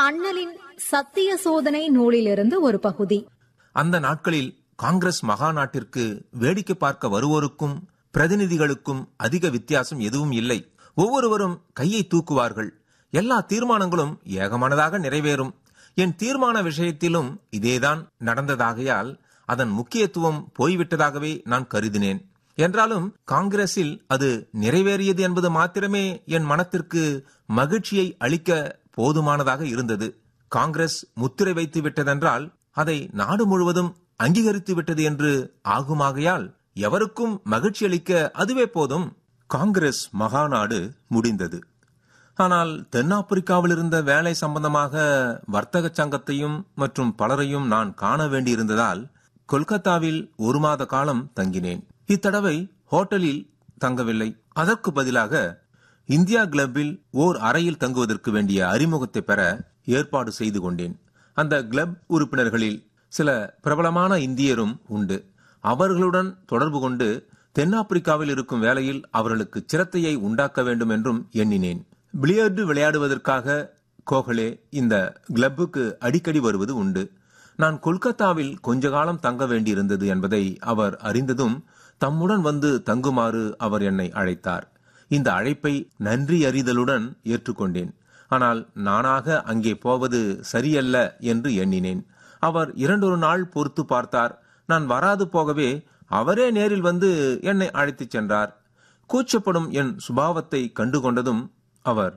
அண்ணலின் சத்திய சோதனை நூலிலிருந்து ஒரு பகுதி அந்த நாட்களில் காங்கிரஸ் மகாநாட்டிற்கு வேடிக்கை பார்க்க வருவோருக்கும் பிரதிநிதிகளுக்கும் அதிக வித்தியாசம் எதுவும் இல்லை ஒவ்வொருவரும் கையை தூக்குவார்கள் எல்லா தீர்மானங்களும் ஏகமானதாக நிறைவேறும் என் தீர்மான விஷயத்திலும் இதேதான் நடந்ததாகையால் அதன் முக்கியத்துவம் போய்விட்டதாகவே நான் கருதினேன் என்றாலும் காங்கிரஸில் அது நிறைவேறியது என்பது மாத்திரமே என் மனத்திற்கு மகிழ்ச்சியை அளிக்க போதுமானதாக இருந்தது காங்கிரஸ் முத்திரை வைத்து விட்டதென்றால் அதை நாடு முழுவதும் அங்கீகரித்து விட்டது என்று ஆகுமாகையால் எவருக்கும் மகிழ்ச்சி அளிக்க அதுவே போதும் காங்கிரஸ் மகாநாடு முடிந்தது ஆனால் தென்னாப்பிரிக்காவில் இருந்த வேலை சம்பந்தமாக வர்த்தக சங்கத்தையும் மற்றும் பலரையும் நான் காண வேண்டியிருந்ததால் கொல்கத்தாவில் ஒரு மாத காலம் தங்கினேன் இத்தடவை ஹோட்டலில் தங்கவில்லை அதற்கு பதிலாக இந்தியா கிளப்பில் ஓர் அறையில் தங்குவதற்கு வேண்டிய அறிமுகத்தை பெற ஏற்பாடு செய்து கொண்டேன் அந்த கிளப் உறுப்பினர்களில் சில பிரபலமான இந்தியரும் உண்டு அவர்களுடன் தொடர்பு கொண்டு தென்னாப்பிரிக்காவில் இருக்கும் வேளையில் அவர்களுக்கு சிரத்தையை உண்டாக்க வேண்டும் என்றும் எண்ணினேன் பிளியர்டு விளையாடுவதற்காக கோகலே இந்த கிளப்புக்கு அடிக்கடி வருவது உண்டு நான் கொல்கத்தாவில் கொஞ்ச காலம் தங்க வேண்டியிருந்தது என்பதை அவர் அறிந்ததும் தம்முடன் வந்து தங்குமாறு அவர் என்னை அழைத்தார் இந்த அழைப்பை நன்றி அறிதலுடன் ஏற்றுக்கொண்டேன் ஆனால் நானாக அங்கே போவது சரியல்ல என்று எண்ணினேன் அவர் இரண்டொரு நாள் பொறுத்து பார்த்தார் நான் வராது போகவே அவரே நேரில் வந்து என்னை அழைத்துச் சென்றார் கூச்சப்படும் என் சுபாவத்தை கண்டுகொண்டதும் அவர்